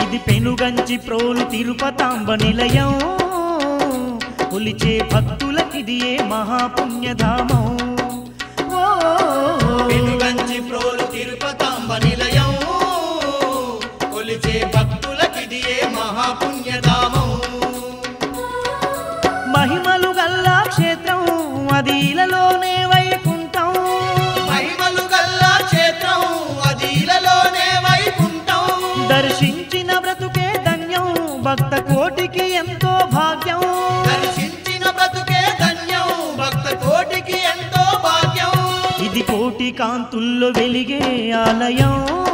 ఇది పెనుగంచి ప్రోలు తిరుపతాంబ నిలయం కొలిచే భక్తులకిది ఏ మహాపుణ్యధామం ఓ, వెనుగంచి ప్రోలు తిరుపతాంబ నిలయం కొలిచే భక్తులకిది ఏ మహాపుణ్యధామం మహిమలు గల్లా క్షేత్రం అది ఇలలోనే వైకుంఠం మహిమలు గల్లా క్షేత్రం అది ఇలలోనే వైకుంఠం దర్శించిన బ్రతుకే ధన్యం భక్త కోటికి ఎంతో భాగ్యం దర్శించిన బ్రతుకే ధన్యం భక్త కోటికి ఎంతో భాగ్యం ఇది కోటి కాంతుల్లో వెలిగే ఆలయం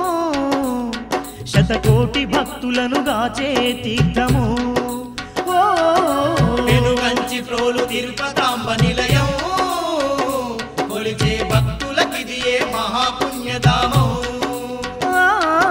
శతకోటి భక్తులను గాచే తీర్థము ఓ, వెనుగంచి ప్రోలు తిరుపతాంబ నిలయం కొలిచే భక్తులకిది ఏ మహాపుణ్యధామం ఆ.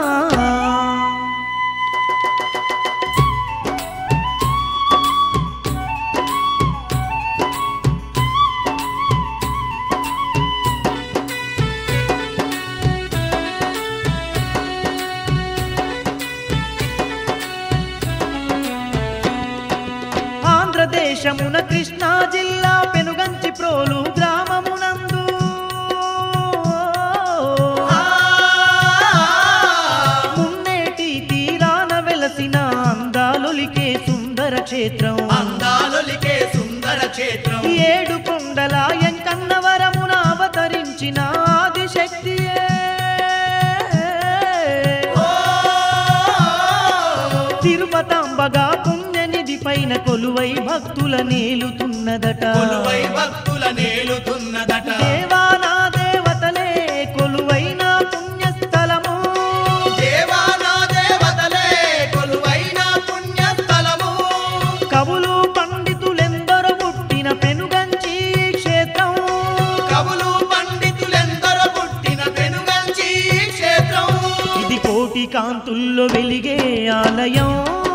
ఆంధ్రదేశమున కృష్ణా జిల్లా పెనుగంచి ప్రోలు గ్రామమునందు మున్నేటి తీరాన వెలసిన అందాలొలికే సుందర క్షేత్రం అందాలొలికే సుందర క్షేత్రం ఏడు కొండల ఎంకన్నవరమున అవతరించిన ఆదిశక్తియే తిరుపతాంబగా పుణ్యనిధి పైన కొలువై భక్తుల నేలుతున్నదట కొలువై భక్తుల నేలుతున్నదట దేవానా దేవతలే కొలువైన పుణ్యస్థలము దేవానా దేవతలే కొలువైన పుణ్యస్థలము కవులు పండితులెందరో పుట్టిన పెనుగంచి క్షేత్రం కవులు పండితులెందరో పుట్టిన పెనుగంచి క్షేత్రం ఇది కోటి కాంతుల్లో వెలిగే ఆలయం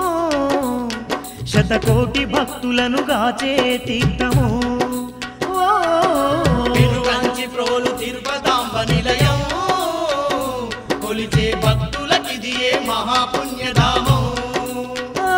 శతకోటి భక్తులను గాచే తీర్థము ఓ, పెనుగంచి ప్రోలు తిరుపతాంబ నిలయం కొలిచే భక్తులకిది ఏ మహాపుణ్యధామం ఆ.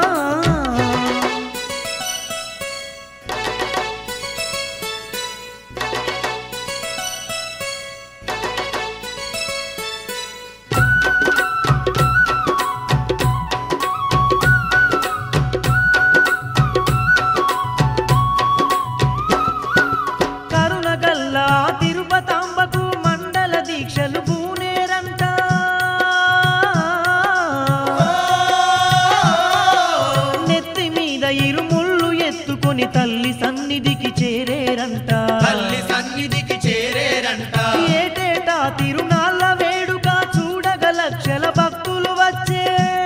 కరుణగల్లా తిరుపతాంబకు మండల దీక్షలు పూనేరంట నెత్తి మీద ఇరుముళ్ళు ఎత్తుకొని తల్లి సన్నిధికి చేరేరంట తల్లి సన్నిధికి చేరేరంట ఏటేటా తిరునాళ్ళ వేడుక చూడగ లక్షల భక్తులు వచ్చే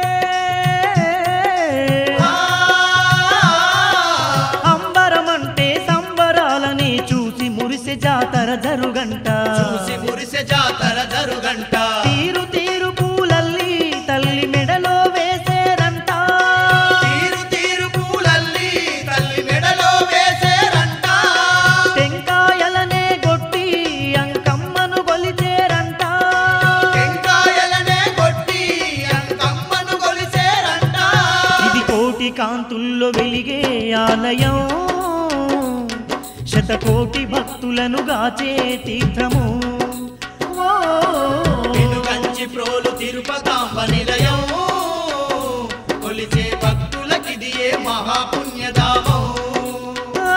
అంబరమంటే సంబరాలని చూసి మురిసె జాతర జరుగంట చూసి మురిసె జాతర జరుగంట తీరు తీరు పూలల్లి తల్లి మెడలో వేసేరంట తీరు తీరు పూలల్లి తల్లి మెడలో వేసేరంట టెంకాయలనే కొట్టి అంకమ్మను కొలిచేరంట టెంకాయలనే కొట్టి అంకమ్మను కొలిసేరంట ఇది కోటి కాంతుల్లో వెలిగే ఆలయం శతకోటి భక్తులను గాచే తీర్థము ఓ, వెనుగంచి ప్రోలు తిరుపతాంబ నిలయం కొలిచే భక్తులకిది ఏ మహాపుణ్యధామం ఆ.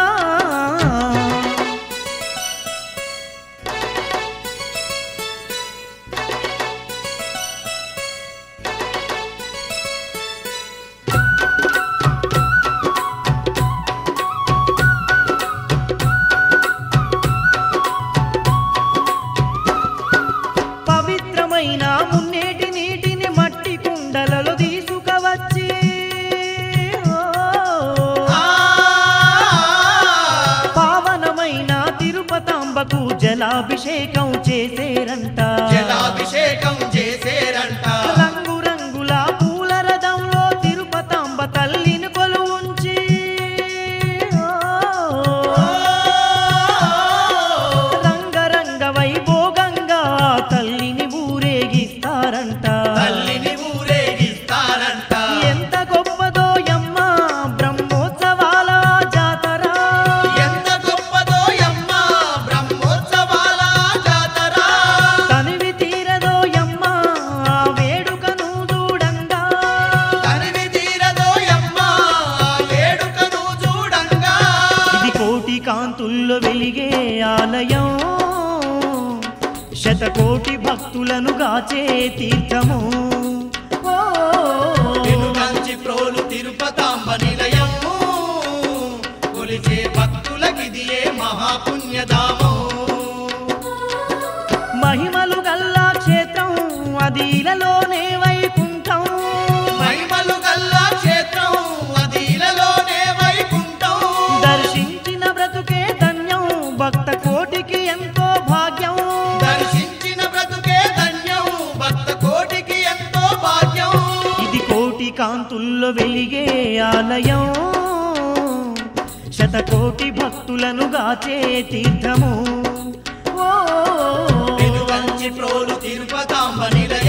పవిత్రమైన మున్నేటి నీటిని మట్టి కుండలలో తీసుకవచ్చి ఓ, ఆ పావనమైన తిరుపతాంబకు జలాభిషేకం చేసేరంట జలాభిషేకం చేసేరంట రంగు రంగుల పూల రథంలో తిరుపతాంబ తల్లిని కొలువుంచి ఓ, రంగరంగ వైభోగంగా తల్లిని ఊరేగిస్తారంట తల్లిని ఊరేగిస్తారంట శతకోటి భక్తులను గాచే తీర్థము ఓ వెనుకంచి ప్రోలు తిరుపతాంబ నిలయము కొలిచే భక్తులకిదియే మహాపుణ్యధామం మహిమలు గల్లా క్షేత్రం అది ఇలలోనే వైకుంఠం మహిమలు గల్లా క్షేత్రం అది ఇలలోనే వైకుంఠం దర్శించిన బ్రతుకే ధన్యం భక్త కోటికి ఎంతో భాగ్యం దర్శించిన బ్రతుకే ధన్యం భక్త కోటికి ఎంతో భాగ్యం ఇది కోటి కాంతుల్లో వెలిగే ఆలయం శతకోటి భక్తులను గాచే తీర్థము ఓ వెనుకంచి ప్రోలు తిరుపతాంబ నిలయం